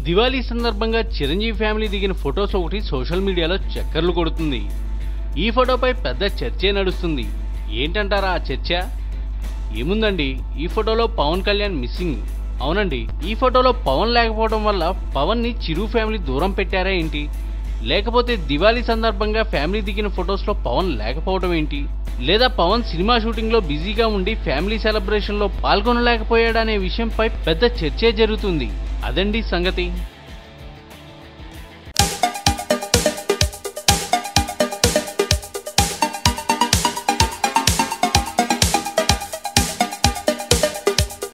దివాళీ సందర్భంగా చిరంజీవి ఫ్యామిలీ దిగిన ఫొటోస్ ఒకటి సోషల్ మీడియాలో చక్కర్లు కొడుతుంది ఈ ఫోటోపై పెద్ద చర్చే నడుస్తుంది ఏంటంటారా ఆ చర్చ ఏముందండి ఈ ఫోటోలో పవన్ కళ్యాణ్ మిస్సింగ్ అవునండి ఈ ఫోటోలో పవన్ లేకపోవడం వల్ల పవన్ ని చిరు ఫ్యామిలీ దూరం పెట్టారా ఏంటి లేకపోతే దివాళీ సందర్భంగా ఫ్యామిలీ దిగిన ఫొటోస్ లో పవన్ లేకపోవడం ఏంటి లేదా పవన్ సినిమా షూటింగ్ లో బిజీగా ఉండి ఫ్యామిలీ సెలబ్రేషన్ లో పాల్గొనలేకపోయాడనే విషయంపై పెద్ద చర్చే జరుగుతుంది అదండి సంగతి